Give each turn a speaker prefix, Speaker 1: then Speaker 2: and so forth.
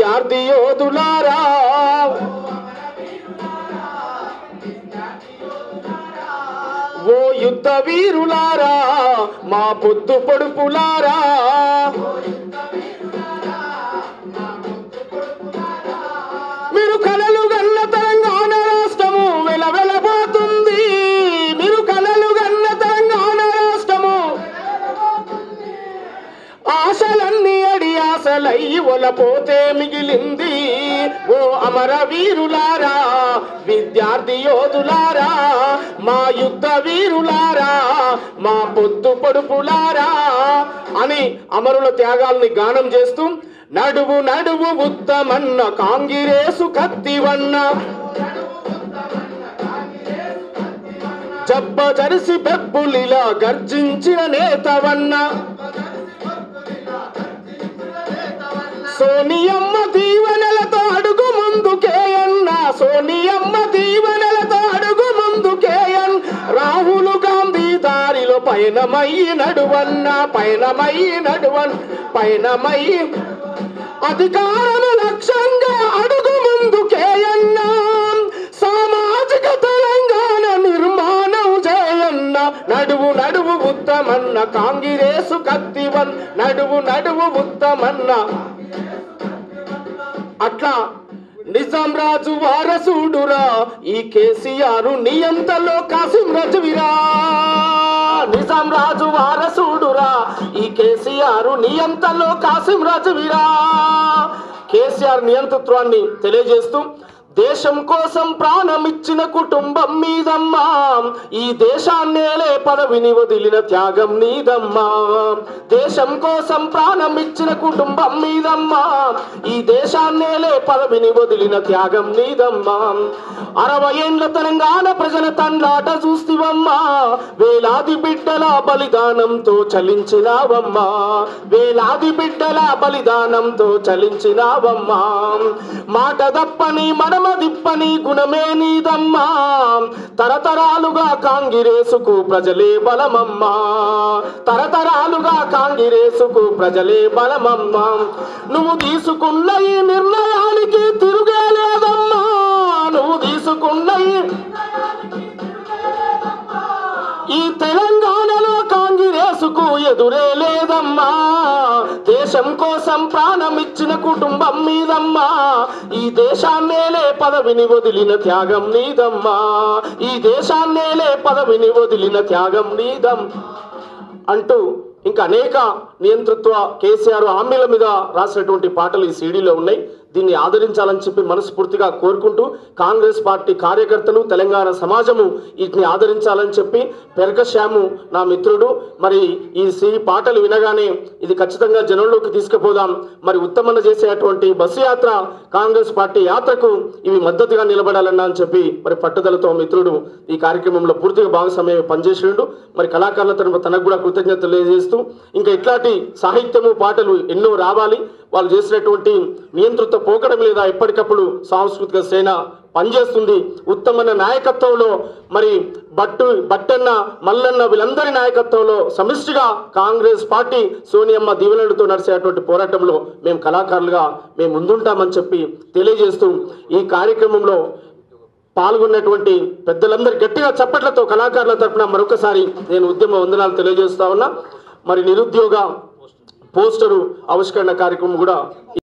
Speaker 1: విద్యార్థి యోధులారా ఓ యుద్ధ వీరులారా మా పొద్దు పొడుపులారా మీరు కలలు గన్న తెలంగాణ రాష్ట్రము వెలవెలబోతుంది మీరు కలలు గన్న తెలంగాణ రాష్ట్రము ఆశలన్నీ అడి ఆశలై ఒలపోతే మిగిలింది ఓ అమర వీరులారా విద్యార్థి యోధులారా మా యుద్ధ వీరులారా మా పొద్దు పొడుపులారా అని అమరుల త్యాగాల్ని గానం చేస్తూ నడువు నడువు ఉత్తమన్న కాంగిరేసు కత్తివన్న జబ్బ జరిసి బెబ్బులిలా గర్జించిన నేతవన్న సోనియమ్మ దీవెనలతో అడుగు ముందుకే అన్న సోనియమ్మ దీవెనలతో అడుగు ముందుకే అన్ రాహుల్ గాంధీ దారిలో పయనమయ్యి నడువన్న పయనమయ్యి నడువన్ పయనమయ్యి అధికారము లక్ష్యంగా అడుగు ముందుకే అన్నా సామాజిక తెలంగాణ నిర్మాణం చేయన్న నడువు నడువు ఉత్తమన్న కాంగిరేసు కత్తివన్ నడువు నడువు ఉత్తమన్న అట్లా నిజాం రాజు వారసుడురా ఈ కేసీఆర్ నియంతలో కాసిం రజువిరా నిజాం రాజు వారసుడురా ఈ కేసీఆర్ నియంతలో కాసిం రజువిరా కేసీఆర్ నియంతృత్వాన్ని తెలియజేస్తూ దేశం కోసం ప్రాణమిచ్చిన కుటుంబం మీదమ్మా ఈ దేశాన్నేలే పదవిని వదిలిన త్యాగం నీదమ్మా దేశం కోసం ప్రాణమిచ్చిన కుటుంబం మీదమ్మా ఈ దేశాన్నేలే పదవిని వదిలిన త్యాగం నీదమ్మా అరవై ఏండ్ల తెలంగాణ ప్రజల తండ్లాట చూస్తివమ్మా వేలాది బిడ్డల బలిదానంతో చలించినావమ్మా వేలాది బిడ్డల బలిదానంతో చలించినావమ్మా మాట దప్పని మడమ దిప్పని గుణమే నీదమ్మా తరతరాలుగా కాంగిరేసుకు ప్రజలే బలమమ్మా తరతరాలుగా కాంగిరేసుకు ప్రజలే బలమమ్మా నువ్వు తీసుకున్న ఈ నిర్ణయానికి తిరుగే లేదమ్మా నువ్వు తీసుకున్న ఈ ఈ తెలంగాణలో కాంగ్రెసుకు ఎదురే లేదమ్మా దేశం కోసం ప్రాణమిచ్చిన కుటుంబం మీదమ్మా ఈ దేశాన్నేలే పదవిని వదిలిన త్యాగం నీదమ్మా ఈ దేశాన్నేలే పదవిని వదిలిన త్యాగం నీదం అంటూ ఇంకా అనేక నియంతృత్వ కేసీఆర్ హామీల మీద రాసినటువంటి పాటలు ఈ సీడీలో ఉన్నాయి దీన్ని ఆదరించాలని చెప్పి మనస్ఫూర్తిగా కోరుకుంటూ కాంగ్రెస్ పార్టీ కార్యకర్తలు తెలంగాణ సమాజము వీటిని ఆదరించాలని చెప్పి పెరకశ్యాము నా మిత్రుడు మరి ఈ సి పాటలు వినగానే ఇది ఖచ్చితంగా జనంలోకి తీసుకుపోదాం మరి ఉత్తమన చేసేటువంటి బస్సు యాత్ర కాంగ్రెస్ పార్టీ యాత్రకు ఇవి మద్దతుగా నిలబడాలన్నా అని చెప్పి మరి పట్టుదలతో మిత్రుడు ఈ కార్యక్రమంలో పూర్తిగా భాగస్వామ్యం పనిచేసిండు మరి కళాకారుల తరఫు తనకు కూడా కృతజ్ఞతలు తెలియజేస్తూ ఇంకా ఇట్లాంటి సాహిత్యము పాటలు ఎన్నో రావాలి వాళ్ళు చేసినటువంటి నియంత్రిత పోకడ మీద ఎప్పటికప్పుడు సాంస్కృతిక సేన పనిచేస్తుంది ఉత్తమమైన నాయకత్వంలో మరి బట్టు బట్టన్న మల్లన్న వీళ్ళందరి నాయకత్వంలో సమిష్టిగా కాంగ్రెస్ పార్టీ సోనియమ్మ దీవెనలతో నడిచేటువంటి పోరాటంలో మేము కళాకారులుగా మేము ముందుంటామని చెప్పి తెలియజేస్తూ ఈ కార్యక్రమంలో పాల్గొన్నటువంటి పెద్దలందరి గట్టిగా చప్పట్లతో కళాకారుల తరపున మరొకసారి నేను ఉద్యమ వందనాలు తెలియజేస్తా ఉన్నా మరి నిరుద్యోగ పోస్టరు ఆవిష్కరణ కార్యక్రమం కూడా